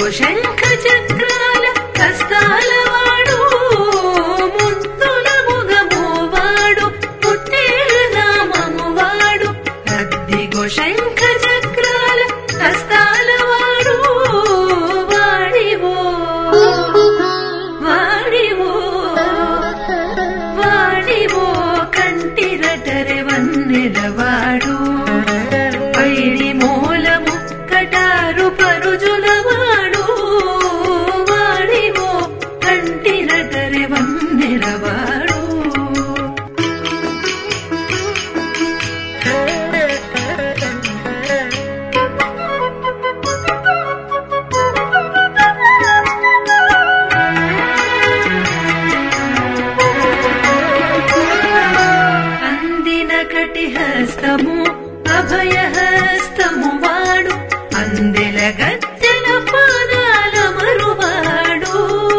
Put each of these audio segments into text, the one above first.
శంఖ చక్రాల కస్తాల వాడు ముత్తుల ముగము వాడు పుట్టేల నామము వాడు అద్దిగో శంఖ చక్రాల కస్తాల వాడు వాడివో వాడివో వాడివో కంటిరటరె వన్నెలవాడు పైడి మూలము కటారు పరుజులవాడు వాడివో కంటిరటరె వన్నెలవాడు అందిన కటిహస్తము అభయహస్తము వాడు అందెల గత్తెల పాదాల మరువాడు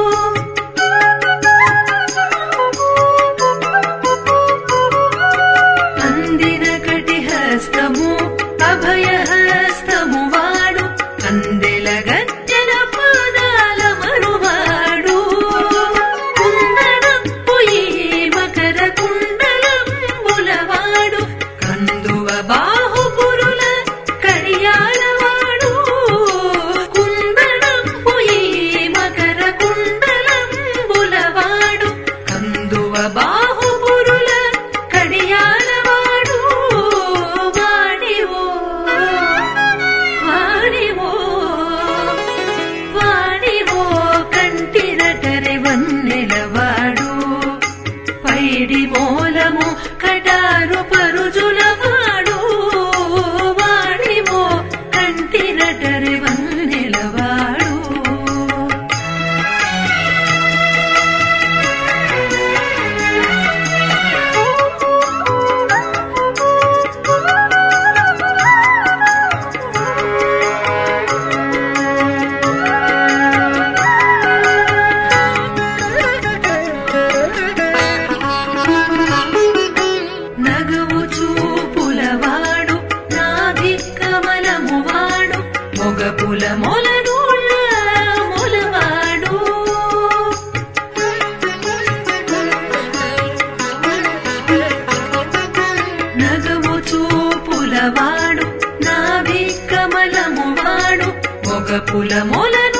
అందిన కటిహస్తము అభయహస్తము వాడు అందెల గత్తెల పాదాల మరువాడు కుందనప్పు ఈ మకర కుండలంబులవాడు కందువ బాహుపురుల కడియాలవాడు కుందనప్పు ఈ మకర కుండలంబులవాడు కందువ బాహుపురుల కడియాలవాడు వాడివో వాడివో వాడివో కంటిరటరె వన్నెలవాడు పైడి మూలము కటారు పరుజులవాడు వాడివో కంటిరటరె వన్నెలవాడు నగవు చూపులవాడు నాభి కమలము వాడు మొగపుల మొలనూళ్ళ మొలవాడు నగవు చూపులవాడు నాభి కమలము వాడు మొగపుల మొలను